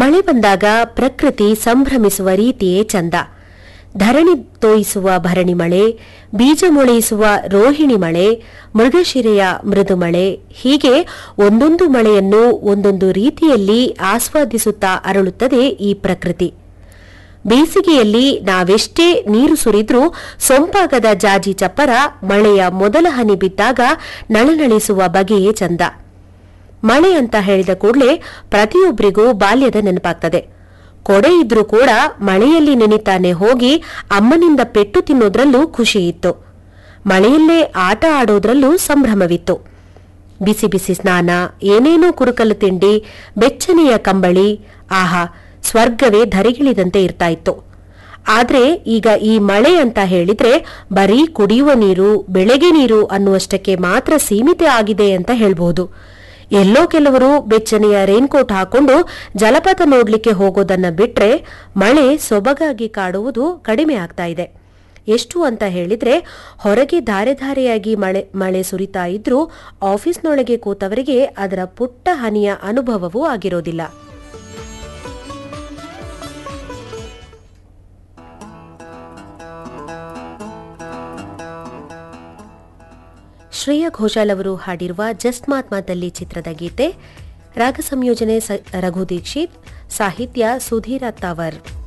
ಮಳೆ ಬಂದಾಗ ಪ್ರಕೃತಿ ಸಂಭ್ರಮಿಸುವ ರೀತಿಯೇ ಚಂದ ಧರಣಿ ತೋಯಿಸುವ ಭರಣಿ ಮಳೆ ಬೀಜ ಮೊಳೆಯಿಸುವ ರೋಹಿಣಿ ಮಳೆ ಮೃಗಶಿರೆಯ ಮೃದು ಮಳೆ ಹೀಗೆ ಒಂದೊಂದು ಮಳೆಯನ್ನು ಒಂದೊಂದು ರೀತಿಯಲ್ಲಿ ಆಸ್ವಾದಿಸುತ್ತಾ ಅರಳುತ್ತದೆ ಈ ಪ್ರಕೃತಿ ಬೇಸಿಗೆಯಲ್ಲಿ ನಾವೆಷ್ಟೇ ನೀರು ಸುರಿದ್ರೂ ಸೊಂಪಾಗದ ಜಾಜಿ ಚಪ್ಪರ ಮಳೆಯ ಮೊದಲ ಹನಿ ಬಿದ್ದಾಗ ನಳನಳಿಸುವ ಬಗೆಯೇ ಚಂದ ಮಳೆ ಅಂತ ಹೇಳಿದ ಕೂಡಲೇ ಪ್ರತಿಯೊಬ್ಬರಿಗೂ ಬಾಲ್ಯದ ನೆನಪಾಗ್ತದೆ ಕೊಡೆ ಇದ್ರೂ ಕೂಡ ಮಳೆಯಲ್ಲಿ ನೆನಿತಾನೆ ಹೋಗಿ ಅಮ್ಮನಿಂದ ಪೆಟ್ಟು ತಿನ್ನೋದ್ರಲ್ಲೂ ಖುಷಿ ಇತ್ತು ಮಳೆಯಲ್ಲೇ ಆಟ ಆಡೋದ್ರಲ್ಲೂ ಸಂಭ್ರಮವಿತ್ತು ಬಿಸಿ ಬಿಸಿ ಸ್ನಾನ ಏನೇನೋ ಕುರುಕಲು ತಿಂಡಿ ಬೆಚ್ಚನೆಯ ಕಂಬಳಿ ಆಹಾ ಸ್ವರ್ಗವೇ ಧರೆಗಿಳಿದಂತೆ ಇರ್ತಾ ಇತ್ತು ಆದ್ರೆ ಈಗ ಈ ಮಳೆ ಅಂತ ಹೇಳಿದ್ರೆ ಬರೀ ಕುಡಿಯುವ ನೀರು ಬೆಳೆಗೆ ನೀರು ಅನ್ನುವಷ್ಟಕ್ಕೆ ಮಾತ್ರ ಸೀಮಿತ ಆಗಿದೆ ಅಂತ ಹೇಳ್ಬಹುದು ಎಲ್ಲೋ ಕೆಲವರು ಬೆಚ್ಚನೆಯ ರೇನ್ಕೋಟ್ ಹಾಕೊಂಡು ಜಲಪಾತ ನೋಡ್ಲಿಕ್ಕೆ ಹೋಗೋದನ್ನ ಬಿಟ್ರೆ ಮಳೆ ಸೊಬಗಾಗಿ ಕಾಡುವುದು ಕಡಿಮೆ ಆಗ್ತಾ ಇದೆ ಎಷ್ಟು ಅಂತ ಹೇಳಿದ್ರೆ ಹೊರಗೆ ಧಾರೆ ಧಾರೆಯಾಗಿ ಮಳೆ ಮಳೆ ಸುರಿತಾ ಇದ್ರೂ ಆಫೀಸ್ನೊಳಗೆ ಕೂತವರಿಗೆ ಅದರ ಪುಟ್ಟ ಹನಿಯ ಅನುಭವವೂ ಆಗಿರೋದಿಲ್ಲ ಶ್ರೇಯಾ ಘೋಷಾಲ್ ಅವರು ಹಾಡಿರುವ ಜಸ್ಟ್ ಮಾತ್ಮಾದಲ್ಲಿ ಚಿತ್ರದ ಗೀತೆ ರಾಗ ಸಂಯೋಜನೆ ಸ- ರಘು ದೀಕ್ಷಿತ್ ಸಾಹಿತ್ಯ ಸುಧೀರ ತಾವರ್